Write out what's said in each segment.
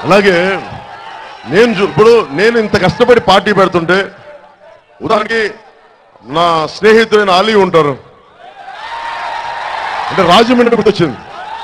అలాగే నేను చూ- ఇప్పుడు నేను ఇంత కష్టపడి పార్టీ పెడుతుంటే ఉదాహరణకి నా స్నేహితుడైన అలీ ఉంటారు అంటే రాజమండ్రి గుర్తొచ్చింది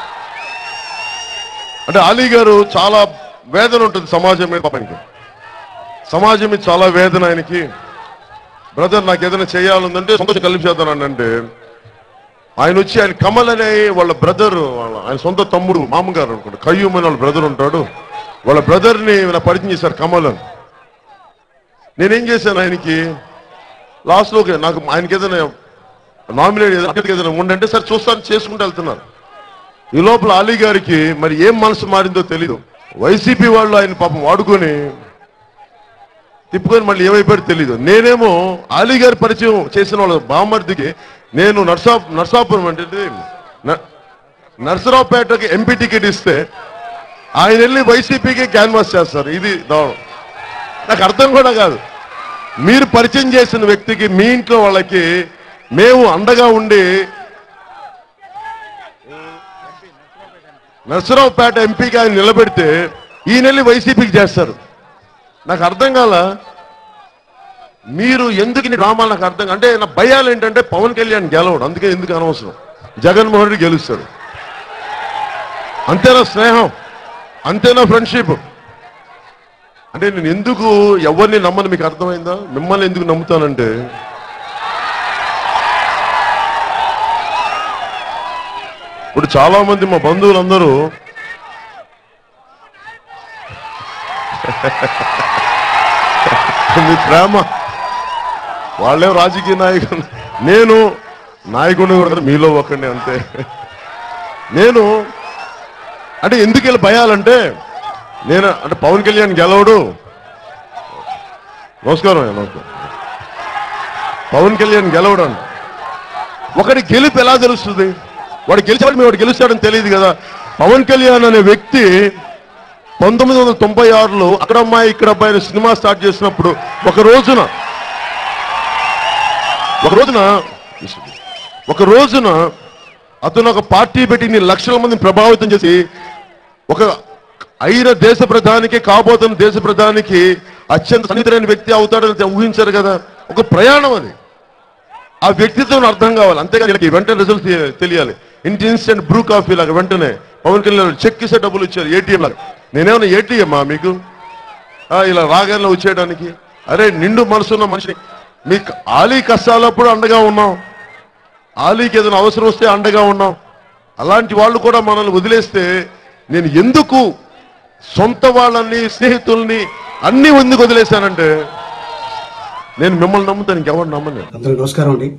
అంటే అలీ గారు చాలా వేదన ఉంటుంది సమాజం మీద పాపానికి సమాజం మీద చాలా వేదన ఆయనకి బ్రదర్ నాకు ఏదైనా చేయాలందంటే సంతోషం కలిపి అంటే ఆయన వచ్చి ఆయన కమల్ అనే వాళ్ళ బ్రదర్ ఆయన సొంత తమ్ముడు మామగారు అనుకుంటా కయ్యూమ్ అని వాళ్ళ బ్రదర్ ఉంటాడు వాళ్ళ బ్రదర్ ని నా పరిచయం చేశారు కమల్ అని నేనేం చేశాను ఆయనకి లాస్ట్ లో ఒక- నాకు ఆయనకి ఏదైనా నామినేట్ ఏదైనా ఏదైనా ఉండంటే సరే చూస్తాను చేసుకుంటూ వెళ్తున్నారు ఈ లోపల అలీ గారికి మరి ఏం మనసు మారిందో తెలీదు వైసీపీ వాళ్ళు ఆయన పాపం వాడుకొని తిప్పుకొని మళ్ళీ ఏమైపోయాడో తెలీదు నేనేమో అలీ గారి పరిచయం చేసిన వాళ్ళ బామ్మర్దికి నేను నర్సా నర్సాపురం అంటే న- నర్సరావుపేటకి ఎంపీ టికెట్ ఇస్తే ఆయన వెళ్ళి వైసీపీకి క్యాన్వాస్ చేస్తారు ఇది దారుణం నాకు అర్థం కూడా కాదు మీరు పరిచయం చేసిన వ్యక్తికి మీ ఇంట్లో వాళ్ళకి మేము అండగా ఉండి నర్సరావుపేట ఎంపీకి ఆయన నిలబెడితే ఈయన వెళ్ళి వైసీపీకి చేస్తారు నాకు అర్థం కాల మీరు ఎందుకు ఇన్ని డ్రామాలు నాకు అర్థం కా- అంటే నా భయాలు ఏంటంటే పవన్ కళ్యాణ్ గెలవడు అందుకే ఎందుకు అనవసరం జగన్మోహన్ రెడ్డి గెలుస్తాడు అంతేనా స్నేహం అంతేనా ఫ్రెండ్షిప్ అంటే నేను ఎందుకు ఎవరిని నమ్మను మీకు అర్థమైందా మిమ్మల్ని ఎందుకు నమ్ముతానంటే ఇప్పుడు చాలా మంది మా బంధువులందరూ మీ ప్రేమ వాళ్ళే రాజకీయ నాయకులు నేను నాయకుడిని కూడా కాదు, మీలో ఒకడిని అంతే నేను అంటే ఎందుకు ఇలా భయాలంటే నేను అంటే పవన్ కళ్యాణ్ గెలవడు నమస్కారం అయ్యా, నమస్కారం పవన్ కళ్యాణ్ గెలవడు అంట ఒకటి గెలుపు ఎలా తెలుస్తుంది వాడు గెలిచాడు మీ వాడు గెలుస్తాడని తెలియదు కదా పవన్ కళ్యాణ్ అనే వ్యక్తి పంతొమ్మిది వందల తొంభై ఆరులో అక్కడ అమ్మాయి ఇక్కడ అబ్బాయి అనే సినిమా స్టార్ట్ చేసినప్పుడు ఒక రోజున ఒక రోజున ఒక రోజున అతను ఒక పార్టీ పెట్టి ఇన్ని లక్షల మందిని ప్రభావితం చేసి ఒక అయిన దేశ ప్రధానికి కాబోతున్న దేశ ప్రధానికి అత్యంత సన్నిహితులైన వ్యక్తి అవుతాడని ఊహించారు కదా ఒక ప్రయాణం అది ఆ వ్యక్తిత్వం అర్థం కావాలి అంతేగాని వీళ్ళకి వెంటనే రిజల్ట్ తెలియాలి ఇంటి ఇన్స్టెంట్ బ్రూ కాఫీ లాగా వెంటనే పవన్ కళ్యాణ్ చెక్ ఇస్తే డబ్బులు ఇచ్చారు ఏటీఎం లాగా నేనేమన్నా ఏటీఎమ్మా మీకు ఆ, ఇలా రాగానే వచ్చేయడానికి అరే నిండు మనసున్న మనిషిని మీకు ఆలీ కష్టాలప్పుడు అండగా ఉన్నాం ఆలీకి ఏదైనా అవసరం వస్తే అండగా ఉన్నాం అలాంటి వాళ్ళు కూడా మనల్ని వదిలేస్తే నేను ఎందుకు సొంత వాళ్ళని స్నేహితుల్ని అన్ని ఎందుకు వదిలేశానంటే నేను మిమ్మల్ని నమ్ముతాను ఇంకెవరు నమ్మను నేను. అందరికీ నమస్కారం అండి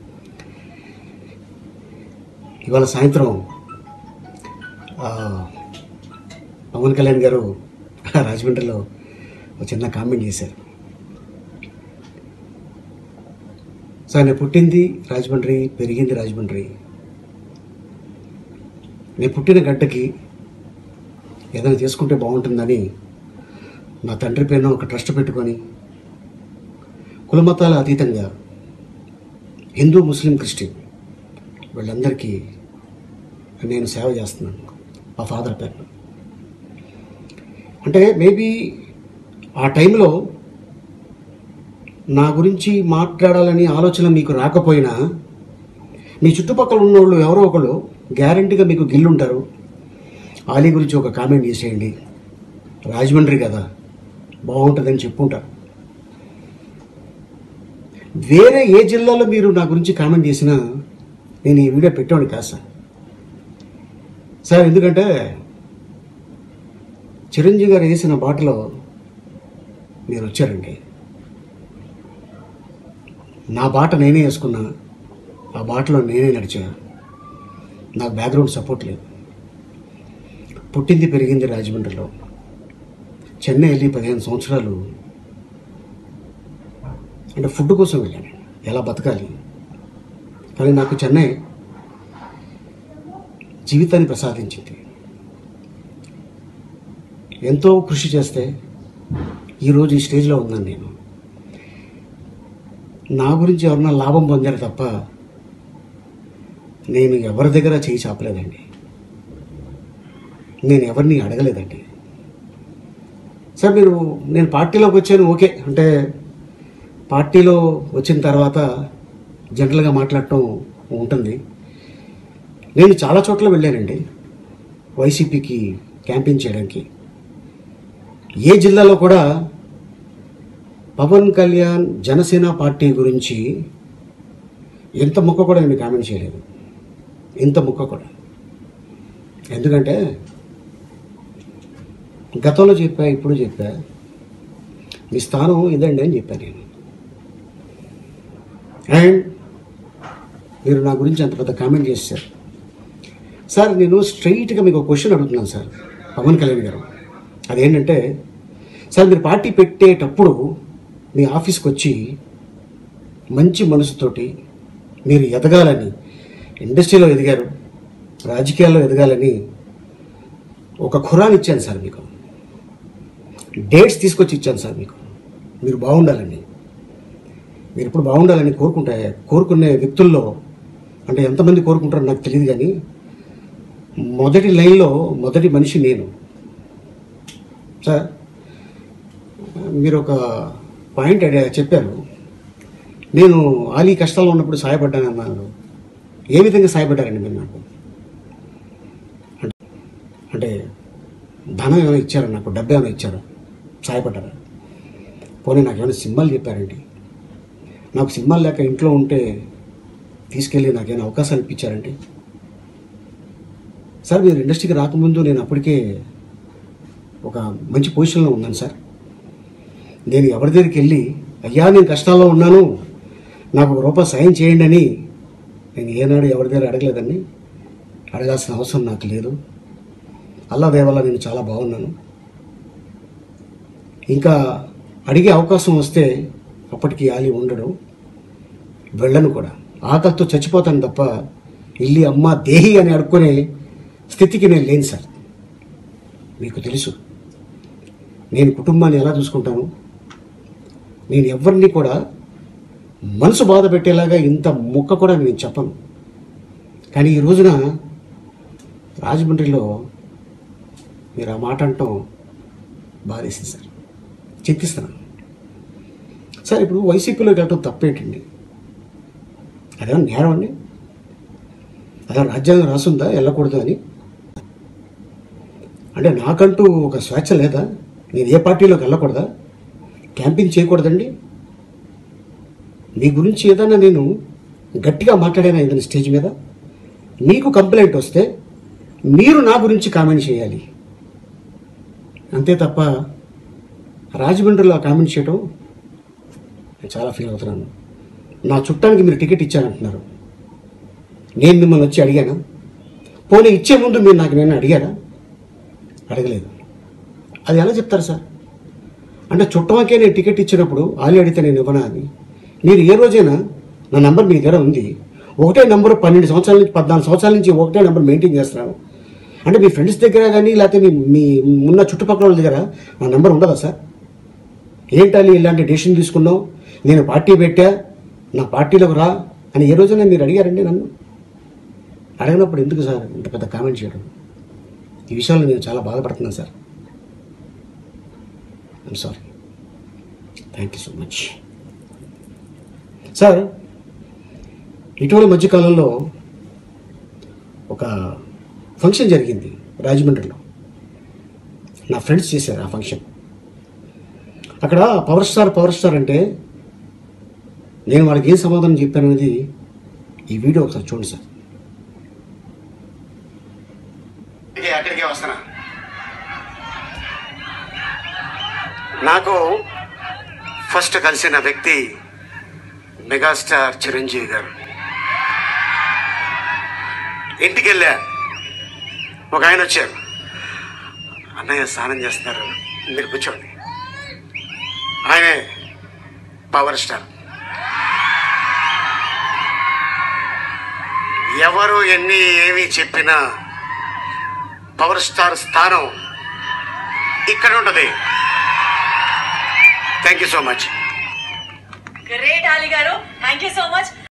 ఇవాళ సాయంత్రం ఆ, పవన్ కళ్యాణ్ గారు రాజమండ్రిలో ఒక చిన్న కామెంట్ చేశారు సార్ నేను పుట్టింది రాజమండ్రి పెరిగింది రాజమండ్రి నేను పుట్టిన గడ్డకి ఏదైనా చేసుకుంటే బాగుంటుందని నా తండ్రి పేరున ఒక ట్రస్ట్ పెట్టుకొని కులమతాల అతీతంగా హిందూ ముస్లిం క్రిస్టియన్ వీళ్ళందరికీ నేను సేవ చేస్తున్నాను మా ఫాదర్ పేరు అంటే మేబీ ఆ టైంలో నా గురించి మాట్లాడాలని ఆలోచన మీకు రాకపోయినా మీ చుట్టుపక్కల ఉన్న వాళ్ళు ఎవరో ఒకళ్ళు గ్యారంటీగా మీకు గిల్లుంటారు ఆలీ గురించి ఒక కామెంట్ చేసేయండి రాజమండ్రి కదా బాగుంటుందని చెప్పుంటారు వేరే ఏ జిల్లాలో మీరు నా గురించి కామెంట్ చేసినా నేను ఈ వీడియో పెట్టాను కాదు సార్ సార్ ఎందుకంటే చిరంజీవి గారు వేసిన బాటలో మీరు వచ్చారండి నా బాట నేనే వేసుకున్నా ఆ బాటలో నేనే నడిచా నాకు బ్యాక్గ్రౌండ్ సపోర్ట్ లేదు పుట్టింది పెరిగింది రాజమండ్రిలో చెన్నై వెళ్ళి పదిహేను సంవత్సరాలు అంటే ఫుడ్ కోసం వెళ్ళాను ఎలా బతకాలి కానీ నాకు చెన్నై జీవితాన్ని ప్రసాదించింది ఎంతో కృషి చేస్తే ఈరోజు ఈ స్టేజ్లో ఉన్నాను నేను నా గురించి ఎవరన్నా లాభం పొందారు తప్ప నేను ఎవరి దగ్గర చేయి చాపలేదండి నేను ఎవరిని అడగలేదండి సార్ మీరు నేను పార్టీలోకి వచ్చాను ఓకే అంటే పార్టీలో వచ్చిన తర్వాత జనరల్గా మాట్లాడటం ఉంటుంది నేను చాలా చోట్ల వెళ్ళానండి వైసీపీకి క్యాంపెయిన్ చేయడానికి ఏ జిల్లాలో కూడా పవన్ కళ్యాణ్ జనసేన పార్టీ గురించి ఎంత ముక్క కూడా నేను కామెంట్ చేయలేదు ఇంత ముక్క కూడా ఎందుకంటే గతంలో చెప్పా ఇప్పుడు చెప్పా మీ స్థానం ఇదండి అని చెప్పాను నేను అండ్ మీరు నా గురించి అంత పెద్ద కామెంట్ చేశారు సార్ నేను స్ట్రైట్గా మీకు ఒక క్వశ్చన్ అడుగుతున్నాను సార్ పవన్ కళ్యాణ్ గారు అదేంటంటే సార్ మీరు పార్టీ పెట్టేటప్పుడు మీ ఆఫీస్కి వచ్చి మంచి మనసుతోటి మీరు ఎదగాలని ఇండస్ట్రీలో ఎదిగారు రాజకీయాల్లో ఎదగాలని ఒక ఖురాన్ ఇచ్చాను సార్ మీకు డేట్స్ తీసుకొచ్చి ఇచ్చాను సార్ మీకు మీరు బాగుండాలని మీరు ఇప్పుడు బాగుండాలని కోరుకుంటే కోరుకునే వ్యక్తుల్లో అంటే ఎంతమంది కోరుకుంటారో నాకు తెలియదు కానీ మొదటి లైన్లో మొదటి మనిషి నేను సార్ మీరు ఒక పాయింట్ అడిగా చెప్పారు నేను ఆలీ కష్టాల్లో ఉన్నప్పుడు సహాయపడ్డాను అన్నారు ఏ విధంగా సహాయపడ్డారండి మీరు నాకు అంటే అంటే ధనం ఏమైనా ఇచ్చారా నాకు డబ్బు ఏమైనా ఇచ్చారా సహాయపడ్డారా పోనీ నాకు ఏమైనా సింబల్ చెప్పారండి నాకు సింబల్ లేక ఇంట్లో ఉంటే తీసుకెళ్ళి నాకేమైనా అవకాశాలు ఇప్పించారండి సార్ మీరు ఇండస్ట్రీకి రాకముందు నేను అప్పటికే ఒక మంచి పొజిషన్లో ఉన్నాను సార్ నేను ఎవరి దగ్గరికి వెళ్ళి అయ్యా నేను కష్టాల్లో ఉన్నాను నాకు ఒక రూపాయి సాయం చేయండి అని నేను ఏనాడు ఎవరి దగ్గర అడగలేదండి అడగాల్సిన అవసరం నాకు లేదు అల్లా దేవల్ల నేను చాలా బాగున్నాను ఇంకా అడిగే అవకాశం వస్తే అప్పటికి ఆలి ఉండడు వెళ్ళను కూడా ఆకలితో చచ్చిపోతాను తప్ప ఇల్లి అమ్మ దేహి అని అడుక్కునే స్థితికి నేను లేను సార్ మీకు తెలుసు నేను కుటుంబాన్ని ఎలా చూసుకుంటాను నేను ఎవరిని కూడా మనసు బాధ పెట్టేలాగా ఇంత ముక్క కూడా నేను చెప్పను కానీ ఈ రోజున రాజమండ్రిలో మీరు ఆ మాట అంటాం బాధేసింది సార్ చింతిస్తున్నాను సార్ ఇప్పుడు వైసీపీలోకి వెళ్ళటం తప్పేంటండి అదేమన్నా నేరం అండి అదే రాజ్యాంగం రాసుందా వెళ్ళకూడదు అని అంటే నాకంటూ ఒక స్వేచ్ఛ లేదా నేను ఏ పార్టీలోకి వెళ్ళకూడదా క్యాంపింగ్ చేయకూడదండి మీ గురించి ఏదైనా నేను గట్టిగా మాట్లాడాను ఏదైనా స్టేజ్ మీద మీకు కంప్లైంట్ వస్తే మీరు నా గురించి కామెంట్ చేయాలి అంతే తప్ప రాజమండ్రిలో ఆ కామెంట్ చేయడం నేను చాలా ఫీల్ అవుతున్నాను నా చుట్టానికి మీరు టికెట్ ఇచ్చారంటున్నారు నేను మిమ్మల్ని వచ్చి అడిగానా పోనీ ఇచ్చే ముందు మీరు నాకు నేను అడిగారా అడగలేదు అది ఎలా చెప్తారు సార్ అంటే చుట్టమకే నేను టికెట్ ఇచ్చినప్పుడు ఆలి అడిగితే నేను ఇవ్వనా అని మీరు ఏ రోజైనా నా నంబర్ మీ దగ్గర ఉంది ఒకటే నంబర్ పన్నెండు సంవత్సరాల నుంచి పద్నాలుగు సంవత్సరాల నుంచి ఒకటే నెంబర్ మెయింటైన్ చేస్తున్నాను అంటే మీ ఫ్రెండ్స్ దగ్గర కానీ లేకపోతే మీ మీ ఉన్న చుట్టుపక్కల వాళ్ళ దగ్గర నా నెంబర్ ఉండదా సార్ ఏంటని ఇలాంటి డెసిషన్ తీసుకున్నావు నేను పార్టీ పెట్టా నా పార్టీలోకి రా అని ఏ రోజైనా మీరు అడిగారండి నన్ను అడిగినప్పుడు ఎందుకు సార్ ఇంత పెద్ద కామెంట్ చేయడం ఈ విషయంలో నేను చాలా బాధపడుతున్నాను sir I'm sorry thank you so much sir ఇటీవల మధ్యకాలంలో ఒక ఫంక్షన్ జరిగింది రాజమండ్రిలో నా ఫ్రెండ్స్ చేశారు ఆ ఫంక్షన్ అక్కడ పవర్ స్టార్ పవర్ స్టార్ అంటే నేను వాళ్ళకి ఏం సమాధానం చెప్పాననేది ఈ వీడియో ఒకసారి చూడండి సార్ అక్కడికే వస్తున్నా నాకు ఫస్ట్ కలిసిన వ్యక్తి మెగాస్టార్ చిరంజీవి గారు ఇంటికి వెళ్ళా ఒక ఆయన వచ్చారు అన్నయ్య స్నానం చేస్తున్నారు మీరు కూర్చోండి ఆయనే పవర్ స్టార్ ఎవరు ఎన్ని ఏమి చెప్పినా పవర్ స్టార్ స్థానం ఇక్కడ ఉంటుంది thank you so much great Ali garu thank you so much